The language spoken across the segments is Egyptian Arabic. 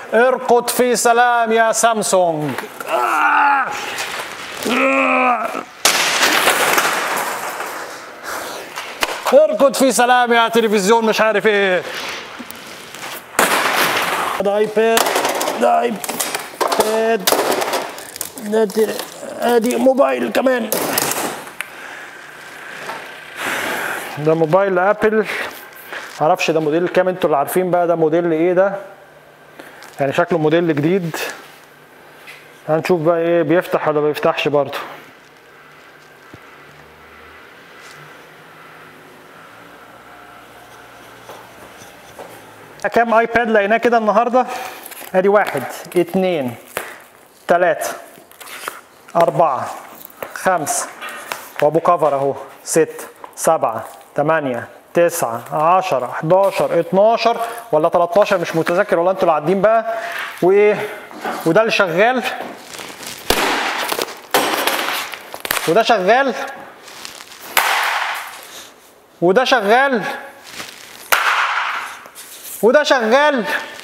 ارقد في سلام يا سامسونج ارقد في سلام يا تلفزيون مش عارف ايه ده ايباد ده ايباد ده تل- ادي موبايل كمان ده موبايل ابل معرفش ده موديل كام انتوا اللي عارفين بقى ده موديل ايه ده يعني شكله موديل جديد هنشوف بقى ايه بيفتح ولا ما بيفتحش برضه كام ايباد لقيناه كده النهارده ادي واحد اتنين تلاتة أربعة خمسة وأبو كفر أهو ستة سبعة تمانية تسعة عشرة 11 12 ولا 13 مش متذكر ولا انتوا اللي عادين بقى وايه وده اللي شغال وده شغال وده شغال وده شغال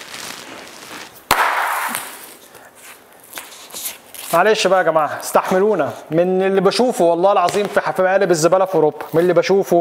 معلش بقى يا جماعه استحملونا من اللي بشوفه والله العظيم في في مقالب الزباله في اوروبا من اللي بشوفه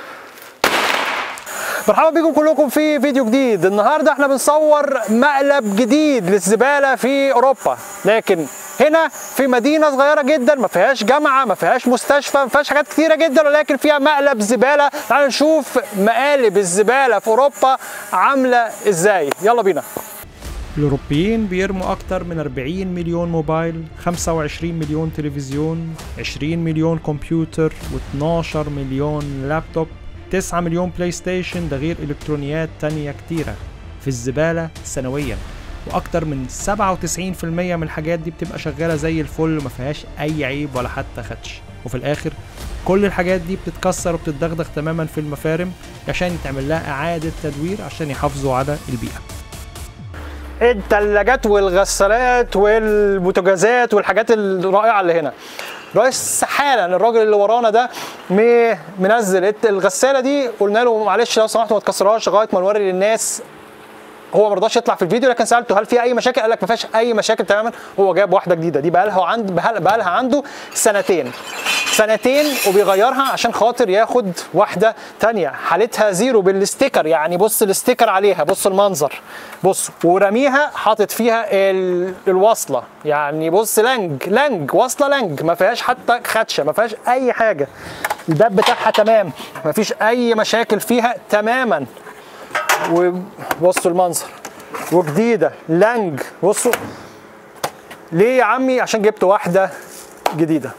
مرحبا بكم كلكم في فيديو جديد النهارده احنا بنصور مقلب جديد للزباله في اوروبا لكن هنا في مدينه صغيره جدا ما فيهاش جامعه ما فيهاش مستشفى ما فيهاش حاجات كتيره جدا ولكن فيها مقلب زباله تعالوا نشوف مقالب الزباله في اوروبا عامله ازاي يلا بينا الأوروبيين بيرموا أكتر من 40 مليون موبايل 25 مليون تلفزيون 20 مليون كمبيوتر و12 مليون لابتوب 9 مليون بلاي ستيشن ده غير إلكترونيات تانية كتيرة في الزبالة سنويا وأكتر من 97% من الحاجات دي بتبقى شغالة زي الفل وما فيهاش أي عيب ولا حتى خدش وفي الآخر كل الحاجات دي بتتكسر وبتتدغدغ تماما في المفارم عشان يتعمل لها إعادة تدوير عشان يحافظوا على البيئة الثلاجات والغسالات والبوتاجازات والحاجات الرائعه اللي هنا رئيس حالا الراجل اللي ورانا ده م- منزل الغساله دي قلنا له معلش لو سمحت ما تكسرهاش لغايه ما نوري للناس هو ما رضاش يطلع في الفيديو لكن سالته هل في اي مشاكل قال لك ما فيهاش اي مشاكل تماما هو جاب واحده جديده دي بقى لها عند بقى لها عنده سنتين سنتين وبيغيرها عشان خاطر ياخد واحده تانية حالتها زيرو بالاستيكر يعني بص الاستيكر عليها بص المنظر بص ورميها حاطط فيها ال- الوصله يعني بص لنج لنج وصله لنج ما فيهاش حتى خدشه ما فيهاش اي حاجه الباب بتاعها تمام ما فيش اي مشاكل فيها تماما وبصوا المنظر وجديده لانج بصوا ليه يا عمي عشان جبت واحده جديده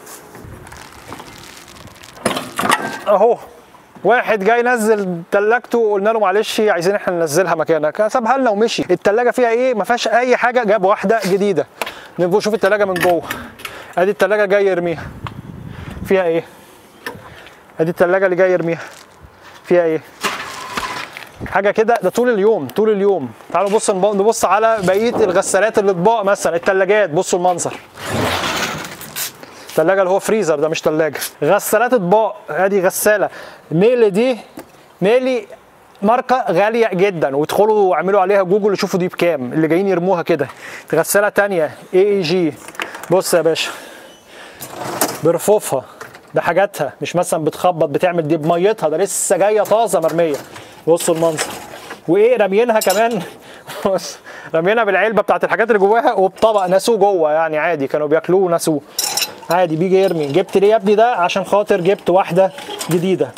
اهو واحد جاي ينزل تلاجته وقلنا له معلش عايزين احنا ننزلها مكانك سابها لنا ومشي التلاجه فيها ايه ما فيهاش اي حاجه جاب واحده جديده نبقى شوف التلاجه من جوه ادي التلاجه جاي يرميها فيها ايه ادي التلاجه اللي جاي يرميها فيها ايه حاجه كده ده طول اليوم طول اليوم تعالوا بص نبص على بقيه الغسالات الاطباق مثلا الثلاجات بصوا المنظر الثلاجه اللي هو فريزر ده مش ثلاجه غسالات اطباق ادي غساله ميلي دي ميلي ماركه غاليه جدا وادخلوا واعملوا عليها جوجل وشوفوا دي بكام اللي جايين يرموها كده غساله تانية اي اي جي بص يا باشا برفوفها ده حاجاتها مش مثلا بتخبط بتعمل دي بميتها ده لسه جايه طازه مرميه بصوا المنظر وايه راميينها كمان بص راميينها بالعلبه بتاعت الحاجات اللي جواها وبطبق ناسوه جوه يعني عادي كانوا بياكلوه وناسوه عادي بيجي يرمي جبت ليه يا ابني ده عشان خاطر جبت واحده جديده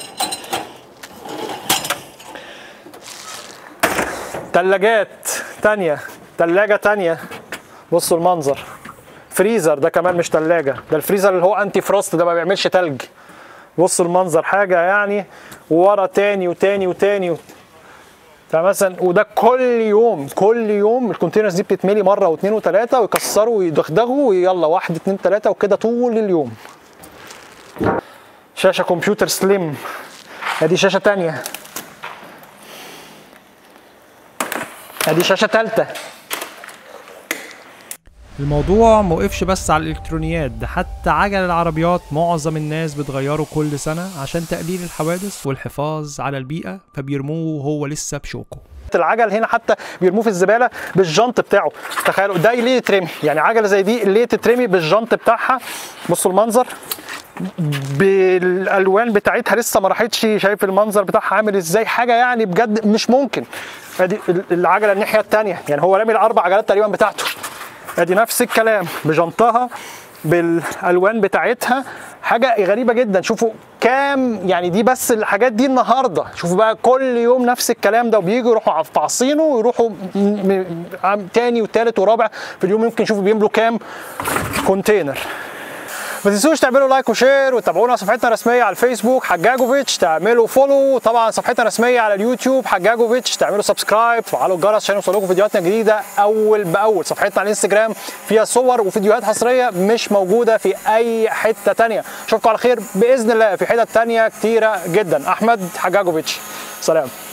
تلاجات تانية تلاجة تانية بصوا المنظر فريزر ده كمان مش تلاجة ده الفريزر اللي هو انتي فروست ده ما بيعملش تلج بصوا المنظر حاجة يعني ورا تاني وتاني وتاني و... فمثلا وده كل يوم كل يوم الكونتينرز دي بتتملي مره واثنين وثلاثه ويكسروا ويدغدغوا ويلا واحد اثنين ثلاثه وكده طول اليوم. شاشه كمبيوتر سليم ادي شاشه تانية ادي شاشه ثالثه الموضوع موقفش بس على الالكترونيات ده حتى عجل العربيات معظم الناس بتغيره كل سنة عشان تقليل الحوادث والحفاظ على البيئة فبيرموه وهو لسه بشوكه العجل هنا حتى بيرموه في الزباله بالجنط بتاعه تخيلوا ده ليه يترمي يعني عجله زي دي ليه تترمي بالجنط بتاعها بصوا المنظر بالالوان بتاعتها لسه ما راحتش شايف المنظر بتاعها عامل ازاي حاجه يعني بجد مش ممكن ادي العجله الناحيه الثانيه يعني هو رامي الاربع عجلات تقريبا بتاعته ادي نفس الكلام بجنطها بالالوان بتاعتها حاجه غريبه جدا شوفوا كام يعني دي بس الحاجات دي النهارده شوفوا بقى كل يوم نفس الكلام ده وبييجوا يروحوا فاعصينه ويروحوا م- م- عم- تاني وتالت ورابع في اليوم يمكن شوفوا بيملوا كام كونتينر ما تنسوش تعملوا لايك وشير وتابعونا على صفحتنا الرسميه على الفيسبوك حجاجوفيتش تعملوا فولو طبعا صفحتنا الرسميه على اليوتيوب حجاجوفيتش تعملوا سبسكرايب وفعلوا الجرس عشان يوصلكم فيديوهاتنا الجديده اول باول صفحتنا على الانستجرام فيها صور وفيديوهات حصريه مش موجوده في اي حته تانية اشوفكم على خير باذن الله في حتت تانية كتيره جدا احمد حجاجوفيتش سلام